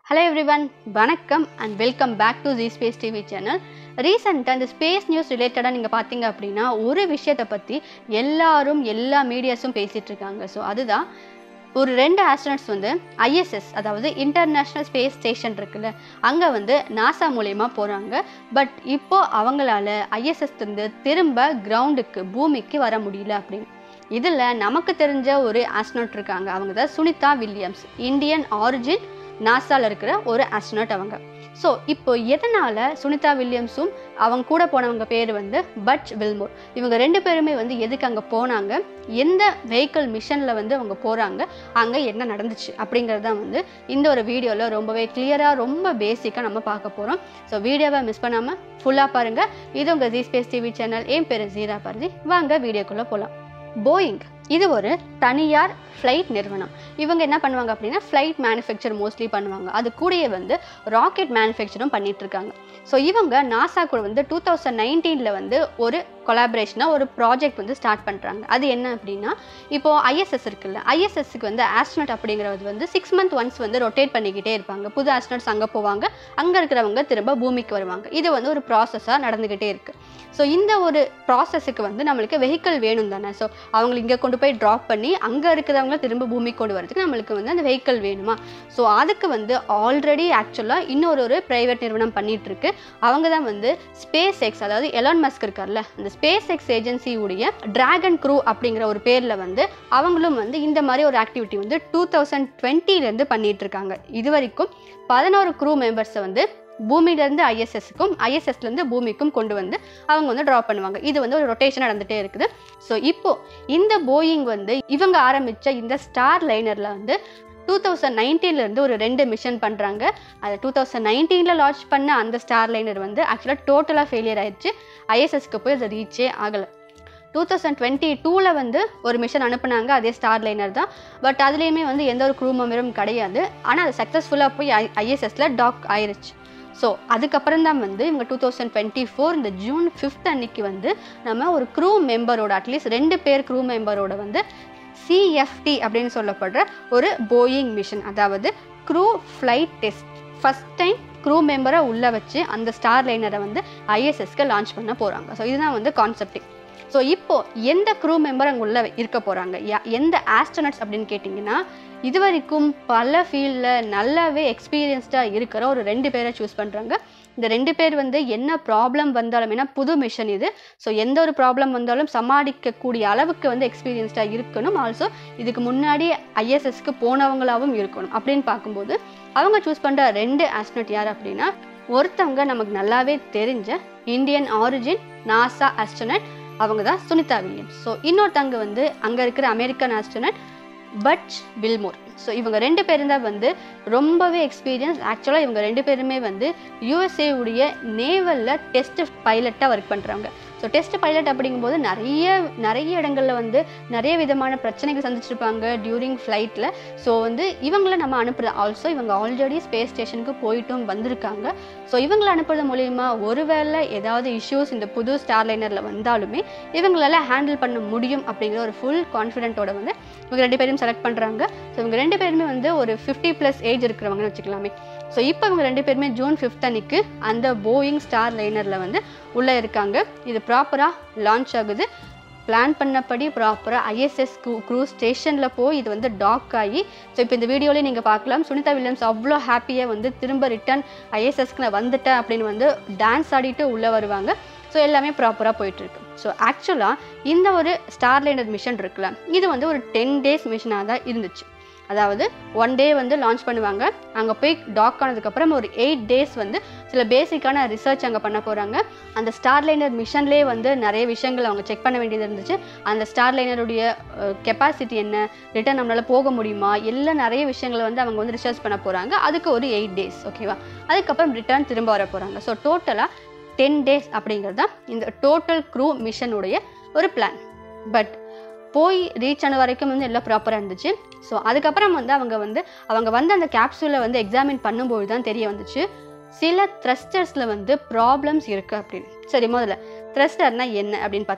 hello everyone வணக்கம் and welcome back to G Space TV channel ரீசெண்டாக இந்த space news ரிலேட்டடாக நீங்கள் பார்த்தீங்க அப்படின்னா ஒரு விஷயத்தை பற்றி எல்லாரும் எல்லா மீடியாஸும் பேசிகிட்டு இருக்காங்க ஸோ அதுதான் ஒரு ரெண்டு ஆஸ்ட்ரனட்ஸ் வந்து ஐஎஸ்எஸ் அதாவது இன்டர்நேஷ்னல் ஸ்பேஸ் ஸ்டேஷன் இருக்குல்ல அங்கே வந்து நாசா மூலயமா போகிறாங்க பட் இப்போ அவங்களால ஐஎஸ்எஸ் இருந்து திரும்ப கிரவுண்டுக்கு பூமிக்கு வர முடியல அப்படின்னு இதில் நமக்கு தெரிஞ்ச ஒரு ஆஸ்ட்ரோனட் இருக்காங்க அவங்க தான் சுனிதா வில்லியம்ஸ் இந்தியன் ஆரிஜின் நாசாவில் இருக்கிற ஒரு ஆஸ்ட்ரோனட் அவங்க ஸோ இப்போ எதனால் சுனிதா வில்லியம்ஸும் அவங்க கூட போனவங்க பேர் வந்து பட்ச் வில்மோர் இவங்க ரெண்டு பேருமே வந்து எதுக்கு அங்கே போனாங்க எந்த வெஹிக்கிள் மிஷனில் வந்து அவங்க போகிறாங்க அங்கே என்ன நடந்துச்சு அப்படிங்கிறது தான் வந்து இந்த ஒரு வீடியோவில் ரொம்பவே கிளியராக ரொம்ப பேசிக்காக நம்ம பார்க்க போகிறோம் ஸோ வீடியோவை மிஸ் பண்ணாமல் ஃபுல்லாக பாருங்கள் இது உங்கள் ஜி ஸ்பேஸ் டிவி சேனல் என் பேர் ஜீரா பரதி வாங்க வீடியோக்குள்ளே போகலாம் போயிங் இது ஒரு தனியார் ஃப்ளைட் நிறுவனம் இவங்க என்ன பண்ணுவாங்க அப்படின்னா ஃப்ளைட் மேனுஃபேக்சர் மோஸ்ட்லி பண்ணுவாங்க அது கூடயே வந்து ராக்கெட் மேனுஃபேக்சரும் பண்ணிட்டு இருக்காங்க ஸோ இவங்க நாசா கூட வந்து டூ தௌசண்ட் நைன்டீனில் வந்து ஒரு கொலாபரேஷனாக ஒரு ப்ராஜெக்ட் வந்து ஸ்டார்ட் பண்ணுறாங்க அது என்ன அப்படின்னா இப்போது ஐஎஸ்எஸ் இருக்குல்ல ஐஎஸ்எஸ்க்கு வந்து ஆஸ்ட்ரோனட் அப்படிங்கிறது வந்து சிக்ஸ் மந்த் ஒன்ஸ் வந்து ரொட்டேட் பண்ணிக்கிட்டே இருப்பாங்க புது ஆஸ்ட்ரோனட்ஸ் அங்கே போவாங்க அங்கே இருக்கிறவங்க திரும்ப பூமிக்கு வருவாங்க இது வந்து ஒரு ப்ராசஸாக நடந்துக்கிட்டே இருக்குது ஸோ இந்த ஒரு ப்ராசஸுக்கு வந்து நம்மளுக்கு வெஹிக்கிள் வேணும் தானே ஸோ அவங்களை இங்கே கொண்டு போய் ட்ராப் பண்ணி அங்கே இருக்கிறவங்கள திரும்ப பூமிக்கு கொண்டு வரதுக்கு நம்மளுக்கு வந்து அந்த வெஹிக்கிள் வேணுமா ஸோ அதுக்கு வந்து ஆல்ரெடி ஆக்சுவலாக இன்னொரு ஒரு ப்ரைவேட் நிறுவனம் பண்ணிட்டு இருக்கு அவங்க தான் வந்து ஸ்பேஸ் எக்ஸ் அதாவது எலான் மஸ்க் இருக்கார்ல அந்த ஸ்பேஸ் எக்ஸ் ஏஜென்சியுடைய டிராகன் க்ரூ அப்படிங்கிற ஒரு பேரில் வந்து அவங்களும் வந்து இந்த மாதிரி ஒரு ஆக்டிவிட்டி வந்து டூ தௌசண்ட் டுவெண்ட்டிலேருந்து பண்ணிட்டு இருக்காங்க இது வரைக்கும் பதினோரு க்ரூ மெம்பர்ஸை வந்து பூமியிலேருந்து ஐஎஸ்எஸ்க்கும் ஐஎஸ்எஸ்லேருந்து பூமிக்கும் கொண்டு வந்து அவங்க வந்து ட்ராப் பண்ணுவாங்க இது வந்து ஒரு ரொட்டேஷன் நடந்துகிட்டே இருக்குது ஸோ இப்போ இந்த போயிங் வந்து இவங்க ஆரம்பித்த இந்த ஸ்டார் லைனரில் வந்து டூ தௌசண்ட் நைன்டீன்லேருந்து ஒரு ரெண்டு மிஷன் பண்ணுறாங்க அதை டூ தௌசண்ட் நைன்டீனில் லான்ச் பண்ண அந்த ஸ்டார் லைனர் வந்து ஆக்சுவலாக டோட்டலாக ஃபெயிலியர் ஆயிடுச்சு ஐஎஸ்எஸ்க்கு போய் அது ரீச்சே ஆகலை டூ தௌசண்ட் டுவெண்ட்டி டூவில் வந்து ஒரு மிஷன் அனுப்புனாங்க அதே ஸ்டார் லைனர் தான் பட் அதுலேயுமே வந்து எந்த ஒரு க்ரூ மெம்பரும் கிடையாது ஆனால் அது சக்ஸஸ்ஃபுல்லாக போய் ஐ ஐஎஸ்எஸில் டாக் ஆயிருச்சு ஸோ அதுக்கப்புறம் தான் வந்து இவங்க டூ தௌசண்ட் டுவெண்ட்டி ஃபோர் இந்த ஜூன் ஃபிஃப்த் அன்னைக்கு வந்து நம்ம ஒரு க்ரூ மெம்பரோட அட்லீஸ்ட் ரெண்டு பேர் க்ரூ மெம்பரோட வந்து சிஎஃப்டி அப்படின்னு சொல்லப்படுற ஒரு போயிங் மிஷன் அதாவது crew flight test first time crew மெம்பரை உள்ளே வச்சு அந்த ஸ்டார் லைனரை வந்து ஐஎஸ்எஸ்க்கு லான்ச் பண்ண போகிறாங்க ஸோ இதுதான் வந்து கான்செப்டே ஸோ இப்போ எந்த க்ரூ மெம்பர் அங்கே உள்ள இருக்க போகிறாங்க எந்த ஆஸ்ட்ரோனட்ஸ் அப்படின்னு கேட்டிங்கன்னா இது வரைக்கும் பல ஃபீல்டில் நல்லாவே எக்ஸ்பீரியன்ஸ்டாக இருக்கிற ஒரு ரெண்டு பேரை சூஸ் பண்ணுறாங்க இந்த ரெண்டு பேர் வந்து என்ன ப்ராப்ளம் வந்தாலும் ஏன்னா புது மிஷன் இது ஸோ எந்த ஒரு ப்ராப்ளம் வந்தாலும் சமாளிக்கக்கூடிய அளவுக்கு வந்து எக்ஸ்பீரியன்ஸ்டாக இருக்கணும் ஆல்சோ இதுக்கு முன்னாடி ஐஎஸ்எஸ்க்கு போனவங்களாகவும் இருக்கணும் அப்படின்னு பார்க்கும்போது அவங்க சூஸ் பண்ணுற ரெண்டு ஆஸ்ட்ரோனட் யார் அப்படின்னா ஒருத்தவங்க நமக்கு நல்லாவே தெரிஞ்ச இந்தியன் ஆரிஜின் நாசா ஆஸ்ட்ரோனட் அவங்க தான் சுனிதா வில்லியம்ஸ் ஸோ இன்னொருத்தவங்க வந்து அங்கே இருக்கிற American astronaut Butch Wilmore so இவங்க ரெண்டு பேரும் தான் வந்து ரொம்பவே எக்ஸ்பீரியன்ஸ் ஆக்சுவலாக இவங்க ரெண்டு பேருமே வந்து யூஎஸ்ஏ உடைய நேவலில் டெஸ்ட் பைலட்டாக ஒர்க் பண்ணுறாங்க ஸோ டெஸ்ட் பைலட் அப்படிங்கும்போது நிறைய நிறைய இடங்களில் வந்து நிறைய விதமான பிரச்சனைகள் சந்திச்சிருப்பாங்க டியூரிங் ஃப்ளைட்டில் ஸோ வந்து இவங்கள நம்ம அனுப்புறது ஆல்சோ இவங்க ஆல்ரெடி ஸ்பேஸ் ஸ்டேஷனுக்கு போயிட்டும் வந்திருக்காங்க ஸோ இவங்களை அனுப்புறது மூலிமா ஒருவேளை ஏதாவது இஷ்யூஸ் இந்த புது ஸ்டார் லைனரில் வந்தாலுமே இவங்களால ஹேண்டில் பண்ண முடியும் அப்படிங்கிற ஒரு ஃபுல் கான்ஃபிடென்ட்டோட வந்து இவங்க ரெண்டு பேரும் செலக்ட் பண்ணுறாங்க ஸோ இவங்க ரெண்டு பேருமே வந்து ஒரு ஃபிஃப்டி ப்ளஸ் ஏஜ் இருக்கிறவங்கன்னு வச்சுக்கலாமே ஸோ இப்போ இவங்க ரெண்டு பேருமே ஜூன் ஃபிஃப்த் அன்னைக்கு அந்த போயிங் ஸ்டார் லைனரில் வந்து உள்ளே இருக்காங்க இது ப்ராப்பராக லான்ச் ஆகுது பிளான் பண்ணபடி ப்ராப்பராக ஐஎஸ்எஸ் க்ரூ க்ரூ ஸ்டேஷனில் போய் இது வந்து டாக் ஆகி ஸோ இப்போ இந்த வீடியோலேயே நீங்கள் பார்க்கலாம் சுனிதா வில்லியம்ஸ் அவ்வளோ ஹாப்பியாக வந்து திரும்ப ரிட்டன் ஐஎஸ்எஸ்க்கு நான் வந்துட்டேன் அப்படின்னு வந்து டான்ஸ் ஆடிட்டு உள்ளே வருவாங்க ஸோ எல்லாமே ப்ராப்பராக போயிட்டுருக்கு ஸோ ஆக்சுவலாக இந்த ஒரு ஸ்டார் லைனர் மிஷன் இருக்குல்ல இது வந்து ஒரு டென் டேஸ் மிஷனாக தான் இருந்துச்சு அதாவது ஒன் டே வந்து லான்ச் பண்ணுவாங்க அங்கே போய் டாக் ஆனதுக்கப்புறம் ஒரு எயிட் டேஸ் வந்து சில பேசிக்கான ரிசர்ச் அங்கே பண்ண போகிறாங்க அந்த ஸ்டார் லைனர் மிஷன்லேயே வந்து நிறைய விஷயங்கள் அவங்க செக் பண்ண வேண்டியது இருந்துச்சு அந்த ஸ்டார் லைனருடைய கெப்பாசிட்டி என்ன ரிட்டர்ன் நம்மளால் போக முடியுமா எல்லாம் நிறைய விஷயங்களை வந்து அவங்க வந்து ரிசர்ச் பண்ண போகிறாங்க அதுக்கு ஒரு எயிட் டேஸ் ஓகேவா அதுக்கப்புறம் ரிட்டர்ன் திரும்ப வர போகிறாங்க ஸோ டோட்டலாக டென் டேஸ் அப்படிங்கிறது தான் இந்த டோட்டல் க்ரூ மிஷனுடைய ஒரு பிளான் பட் போய் ரீச் ஆன வரைக்கும் வந்து எல்லாம் ப்ராப்பராக இருந்துச்சு ஸோ அதுக்கப்புறம் வந்து அவங்க வந்து அவங்க வந்து அந்த கேப்சூலை வந்து எக்ஸாமின் பண்ணும்போது தான் தெரிய வந்துச்சு சில த்ரஸ்டர்ஸில் வந்து ப்ராப்ளம்ஸ் இருக்குது அப்படின்னு சரி முதல்ல த்ரஸ்டர்னா என்ன அப்படின்னு பார்த்துடலாம்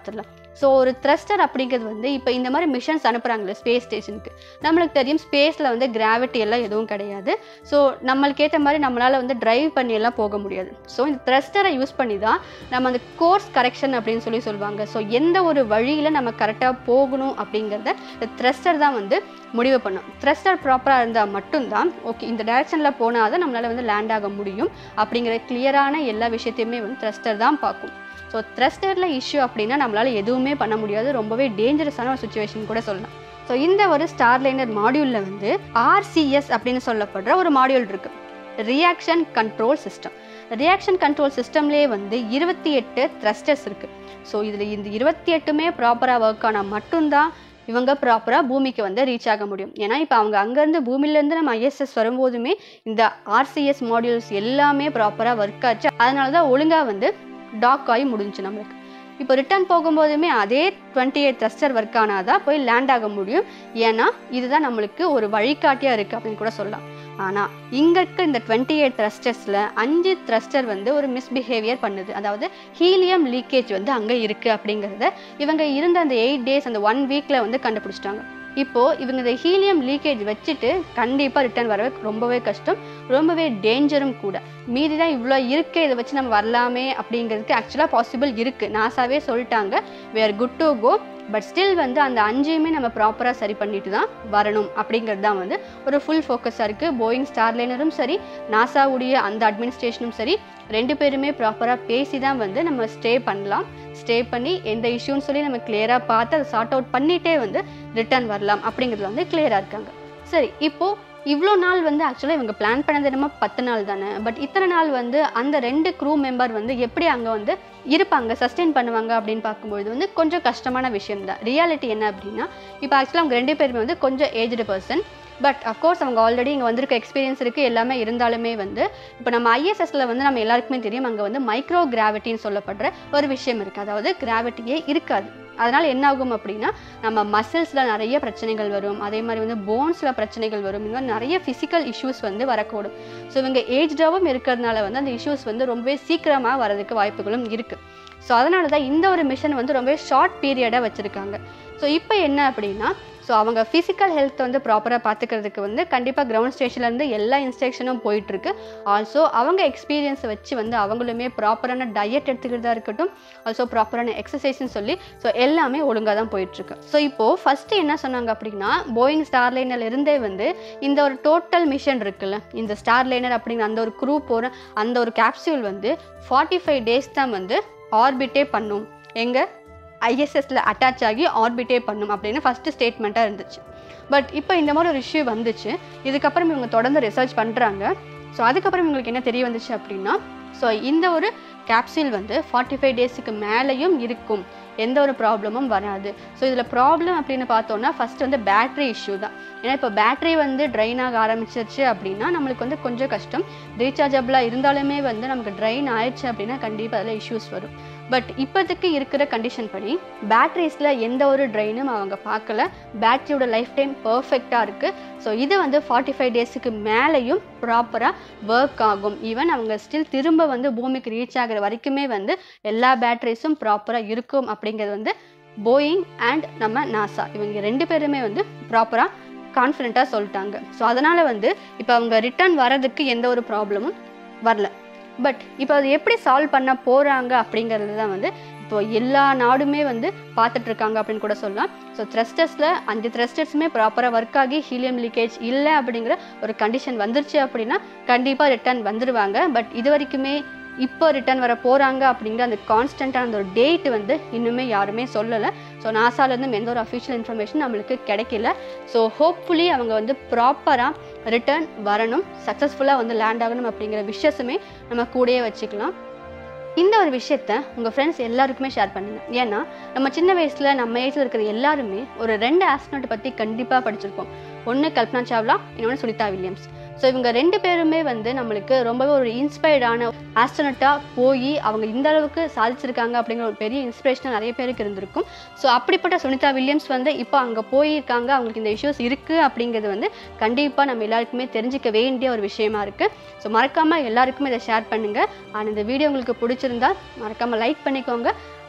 ஸோ ஒரு த்ரஸ்டர் அப்படிங்கிறது வந்து இப்போ இந்த மாதிரி மிஷன்ஸ் அனுப்புகிறாங்களே ஸ்பேஸ் ஸ்டேஷனுக்கு நம்மளுக்கு தெரியும் ஸ்பேஸில் வந்து கிராவிட்டி எல்லாம் எதுவும் கிடையாது ஸோ நம்மளுக்கு ஏற்ற மாதிரி நம்மளால் வந்து டிரைவ் பண்ணி எல்லாம் போக முடியாது ஸோ இந்த த்ரஸ்டரை யூஸ் பண்ணி தான் நம்ம அந்த கோர்ஸ் கரெக்ஷன் அப்படின்னு சொல்லி சொல்லுவாங்க ஸோ எந்த ஒரு வழியில் நம்ம கரெக்டாக போகணும் அப்படிங்கிறத இந்த த்ரஸ்டர் தான் வந்து முடிவு பண்ணும் த்ரஸ்டர் ப்ராப்பராக இருந்தால் மட்டும்தான் ஓகே இந்த டைரக்ஷனில் போனால் தான் நம்மளால் வந்து லேண்ட் ஆக முடியும் அப்படிங்கிற கிளியரான எல்லா விஷயத்தையுமே வந்து த்ரஸ்டர் தான் பார்க்கும் ஸோ த்ரஸ்டரில் இஷ்யூ அப்படின்னா நம்மளால் எதுவுமே பண்ண முடியாது ரொம்பவே டேஞ்சரஸான ஒரு சுச்சுவேஷன் கூட சொல்லலாம் ஸோ இந்த ஒரு ஸ்டார்லைனர் மாடியூலில் வந்து ஆர்சிஎஸ் அப்படின்னு சொல்லப்படுற ஒரு மாடியூல் இருக்குது reaction control system reaction control சிஸ்டம்லேயே வந்து இருபத்தி எட்டு த்ரஸ்டர்ஸ் இருக்குது ஸோ இதில் இந்த இருபத்தி எட்டுமே ப்ராப்பராக ஒர்க் ஆனால் மட்டும்தான் இவங்க ப்ராப்பராக பூமிக்கு வந்து ரீச் ஆக முடியும் ஏன்னா இப்போ அவங்க அங்கேருந்து பூமியிலேருந்து நம்ம ஐஎஸ்எஸ் வரும்போதுமே இந்த ஆர்சிஎஸ் மாடியூல்ஸ் எல்லாமே ப்ராப்பராக ஒர்க் ஆச்சு அதனால தான் ஒழுங்காக வந்து டாக் ஆகி முடிஞ்சுச்சு நம்மளுக்கு இப்போ ரிட்டர்ன் போகும்போதுமே அதே டுவெண்ட்டி எயிட் த்ரஸ்டர் ஒர்க் ஆனாதான் போய் லேண்ட் ஆக முடியும் ஏன்னா இதுதான் நம்மளுக்கு ஒரு வழிகாட்டியாக இருக்குது அப்படின்னு கூட சொல்லலாம் ஆனால் இங்கே இருக்க இந்த டுவெண்ட்டி எயிட் த்ரஸ்டர்ஸில் அஞ்சு த்ரஸ்டர் வந்து ஒரு மிஸ்பிஹேவியர் பண்ணுது அதாவது ஹீலியம் லீக்கேஜ் வந்து அங்கே இருக்குது அப்படிங்கிறத இவங்க இருந்த அந்த எயிட் டேஸ் அந்த ஒன் வீக்கில் வந்து கண்டுபிடிச்சிட்டாங்க இப்போது இவங்க இந்த ஹீலியம் லீக்கேஜ் வச்சுட்டு கண்டிப்பாக ரிட்டர்ன் வரவே ரொம்பவே கஷ்டம் ரொம்பவே டேஞ்சரும் கூட மீதி தான் இவ்வளோ இருக்கே இதை வச்சு நம்ம வரலாமே அப்படிங்கிறதுக்கு ஆக்சுவலாக பாசிபிள் இருக்குது நாசாவே சொல்லிட்டாங்க we are good to go but still வந்து அந்த அஞ்சையுமே நம்ம ப்ராப்பராக சரி பண்ணிட்டு தான் வரணும் அப்படிங்கிறது தான் வந்து ஒரு ஃபுல் ஃபோக்கஸாக இருக்குது போயிங் ஸ்டார்லைனரும் சரி நாசாவுடைய அந்த அட்மினிஸ்ட்ரேஷனும் சரி ரெண்டு பேருமே ப்ராப்பராக பேசி தான் வந்து நம்ம ஸ்டே பண்ணலாம் ஸ்டே பண்ணி எந்த இஷ்யூன்னு சொல்லி நம்ம கிளியராக பார்த்து அதை சார்ட் அவுட் பண்ணிகிட்டே வந்து ரிட்டர்ன் வரலாம் அப்படிங்கிறதுல வந்து கிளியராக இருக்காங்க சரி இப்போது இவ்வளோ நாள் வந்து ஆக்சுவலாக இவங்க பிளான் பண்ணது என்னமோ பத்து நாள் தானே பட் இத்தனை நாள் வந்து அந்த ரெண்டு க்ரூ மெம்பர் வந்து எப்படி அங்கே வந்து இருப்பாங்க சஸ்டெயின் பண்ணுவாங்க அப்படின்னு பார்க்கும்பொழுது வந்து கொஞ்சம் கஷ்டமான விஷயம் தான் ரியாலிட்டி என்ன அப்படின்னா இப்போ ஆக்சுவலாக அவங்க ரெண்டு பேருமே வந்து கொஞ்சம் ஏஜ்டு பர்சன் பட் அஃப்கோர்ஸ் அவங்க ஆல்ரெடி இங்கே வந்திருக்க எக்ஸ்பீரியன்ஸ் இருக்குது எல்லாமே இருந்தாலுமே வந்து இப்போ நம்ம ஐஎஸ்எஸ்ல வந்து நம்ம எல்லாருக்குமே தெரியும் அங்கே வந்து மைக்ரோ கிராவிட்டின்னு சொல்லப்படுற ஒரு விஷயம் இருக்குது அதாவது கிராவிட்டியே இருக்காது அதனால் என்ன ஆகும் அப்படின்னா நம்ம மசில்ஸில் நிறைய பிரச்சனைகள் வரும் அதே மாதிரி வந்து போன்ஸில் பிரச்சனைகள் வரும் இந்த மாதிரி நிறைய ஃபிசிக்கல் இஷ்யூஸ் வந்து வரக்கூடும் ஸோ இவங்க ஏஜ்டாகவும் இருக்கிறதுனால வந்து அந்த இஷ்யூஸ் வந்து ரொம்பவே சீக்கிரமாக வரதுக்கு வாய்ப்புகளும் இருக்குது ஸோ அதனால தான் இந்த ஒரு மிஷன் வந்து ரொம்பவே ஷார்ட் பீரியடாக வச்சுருக்காங்க ஸோ இப்போ என்ன அப்படின்னா ஸோ அவங்க ஃபிசிக்கல் ஹெல்த் வந்து ப்ராப்பராக பார்த்துக்கிறதுக்கு வந்து கண்டிப்பாக கிரவுண்ட் ஸ்டேஷன்லேருந்து எல்லா இன்ஸ்ட்ரக்ஷனும் போயிட்டுருக்கு ஆல்சோ அவங்க எக்ஸ்பீரியன்ஸை வச்சு வந்து அவங்களுமே ப்ராப்பரான டயட் எடுத்துக்கிறதா இருக்கட்டும் ஆல்சோ ப்ராப்பரான எக்ஸசைஸ்னு சொல்லி ஸோ எல்லாமே ஒழுங்காக தான் போயிட்டுருக்கு ஸோ இப்போது ஃபஸ்ட்டு என்ன சொன்னாங்க அப்படின்னா போயிங் ஸ்டார்லைனர் இருந்தே வந்து இந்த ஒரு டோட்டல் மிஷன் இருக்குல்ல இந்த ஸ்டார்லைனர் அப்படிங்கிற அந்த ஒரு குரூப் போகிற அந்த ஒரு கேப்சியூல் வந்து ஃபார்ட்டி ஃபைவ் டேஸ் தான் வந்து ஆர்பிட்டே பண்ணும் எங்கே ஐஎஸ்எஸ்ல அட்டாச் ஆகி ஆர்பிட்டே பண்ணும் அப்படின்னு ஃபஸ்ட்டு ஸ்டேட்மெண்ட்டாக இருந்துச்சு பட் இப்போ இந்த மாதிரி ஒரு இஷ்யூ வந்துச்சு இதுக்கப்புறம் இவங்க தொடர்ந்து ரிசர்ச் பண்ணுறாங்க ஸோ அதுக்கப்புறம் இவங்களுக்கு என்ன தெரிய வந்துச்சு அப்படின்னா ஸோ இந்த ஒரு கேப்சூல் வந்து ஃபார்ட்டி ஃபைவ் டேஸுக்கு மேலேயும் இருக்கும் எந்த ஒரு ப்ராப்ளமும் வராது ஸோ இதில் ப்ராப்ளம் அப்படின்னு பார்த்தோன்னா ஃபஸ்ட்டு வந்து பேட்டரி இஷ்யூ தான் ஏன்னா இப்போ பேட்டரி வந்து ட்ரைன் ஆக ஆரம்பிச்சிருச்சு அப்படின்னா நம்மளுக்கு வந்து கொஞ்சம் கஷ்டம் ரீசார்ஜபிளாக இருந்தாலுமே வந்து நமக்கு ட்ரைன் ஆயிடுச்சு அப்படின்னா கண்டிப்பாக அதில் இஷ்யூஸ் வரும் பட் இப்போதைக்கு இருக்கிற கண்டிஷன் படி பேட்டரிஸில் எந்த ஒரு ட்ரைனும் அவங்க பார்க்கல பேட்டரியோட லைஃப் டைம் பர்ஃபெக்டாக இருக்குது ஸோ இது வந்து ஃபார்ட்டி ஃபைவ் டேஸுக்கு மேலேயும் ப்ராப்பராக ஒர்க் ஆகும் ஈவன் அவங்க ஸ்டில் திரும்ப வந்து பூமிக்கு ரீச் ஆகிற வரைக்குமே வந்து எல்லா பேட்டரிஸும் ப்ராப்பராக இருக்கும் அப்படிங்கிறது வந்து போயிங் அண்ட் நம்ம நாசா இவங்க ரெண்டு பேருமே வந்து ப்ராப்பராக கான்ஃபிடென்ட்டாக சொல்லிட்டாங்க ஸோ அதனால் வந்து இப்போ அவங்க ரிட்டர்ன் வரதுக்கு எந்த ஒரு ப்ராப்ளமும் வரல பட் இப்போ அது எப்படி சால்வ் பண்ண போகிறாங்க அப்படிங்கிறது தான் வந்து இப்போ எல்லா நாடுமே வந்து பார்த்துட்டு இருக்காங்க அப்படின்னு கூட சொல்லலாம் ஸோ த்ரஸ்டர்ஸில் அஞ்சு த்ரஸ்டர்ஸுமே ப்ராப்பராக ஒர்க் ஆகி ஹீலியம் லீக்கேஜ் இல்லை அப்படிங்கிற ஒரு கண்டிஷன் வந்துருச்சு அப்படின்னா கண்டிப்பாக ரிட்டர்ன் வந்துடுவாங்க பட் இது வரைக்குமே இப்போ ரிட்டர்ன் வர போகிறாங்க அப்படிங்கிற அந்த கான்ஸ்டண்ட்டான அந்த ஒரு டேட் வந்து இன்னுமே யாருமே சொல்லலை ஸோ நாசாலேருந்து எந்த ஒரு அஃபிஷியல் இன்ஃபர்மேஷன் நம்மளுக்கு கிடைக்கல ஸோ ஹோப்ஃபுல்லி அவங்க வந்து ப்ராப்பராக ரிட்டர்ன் வரணும் சக்ஸஸ்ஃபுல்லாக வந்து லேண்ட் ஆகணும் அப்படிங்கிற விஷயஸுமே நம்ம கூடயே வச்சுக்கலாம் இந்த ஒரு விஷயத்த உங்கள் ஃப்ரெண்ட்ஸ் எல்லாருக்குமே ஷேர் பண்ணுங்கள் ஏன்னா நம்ம சின்ன வயசில் நம்ம ஏஜில் இருக்கிற எல்லாருமே ஒரு ரெண்டு ஆஸ்ட்ரோனட் பற்றி கண்டிப்பாக படிச்சிருப்போம் ஒன்று கல்பனா சாவ்லா இன்னொன்று சுனிதா வில்லியம்ஸ் ஸோ இவங்க ரெண்டு பேருமே வந்து நம்மளுக்கு ரொம்பவே ஒரு இன்ஸ்பயர்டான ஆஸ்ட்ரோனட்டாக போய் அவங்க இந்த அளவுக்கு சாதிச்சிருக்காங்க அப்படிங்கிற ஒரு பெரிய இன்ஸ்பிரேஷனாக நிறைய பேருக்கு இருந்திருக்கும் ஸோ அப்படிப்பட்ட சுனிதா வில்லியம்ஸ் வந்து இப்போ அங்கே போயிருக்காங்க அவங்களுக்கு இந்த இஷ்யூஸ் இருக்குது அப்படிங்கிறது வந்து கண்டிப்பாக நம்ம எல்லாருக்குமே தெரிஞ்சிக்க வேண்டிய ஒரு விஷயமா இருக்குது ஸோ மறக்காமல் எல்லாருக்குமே இதை ஷேர் பண்ணுங்கள் அண்ட் இந்த வீடியோ உங்களுக்கு பிடிச்சிருந்தா மறக்காமல் லைக் பண்ணிக்கோங்க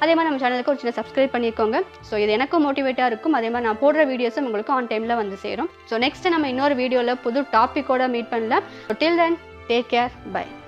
அதே மாதிரி நம்ம சேனலுக்கு ஒரு சின்ன சப்ஸ்கிரைப் பண்ணிக்கோங்க ஸோ இது எனக்கும் மோட்டிவேட்டாக இருக்கும் அதே மாதிரி நான் போடுற வீடியோஸும் உங்களுக்கு ஆன் டைமில் வந்து சேரும் ஸோ நெக்ஸ்ட் நம்ம இன்னொரு வீடியோவில் புது டாப்பிக்கோட மீட் பண்ணலாம் till then take care by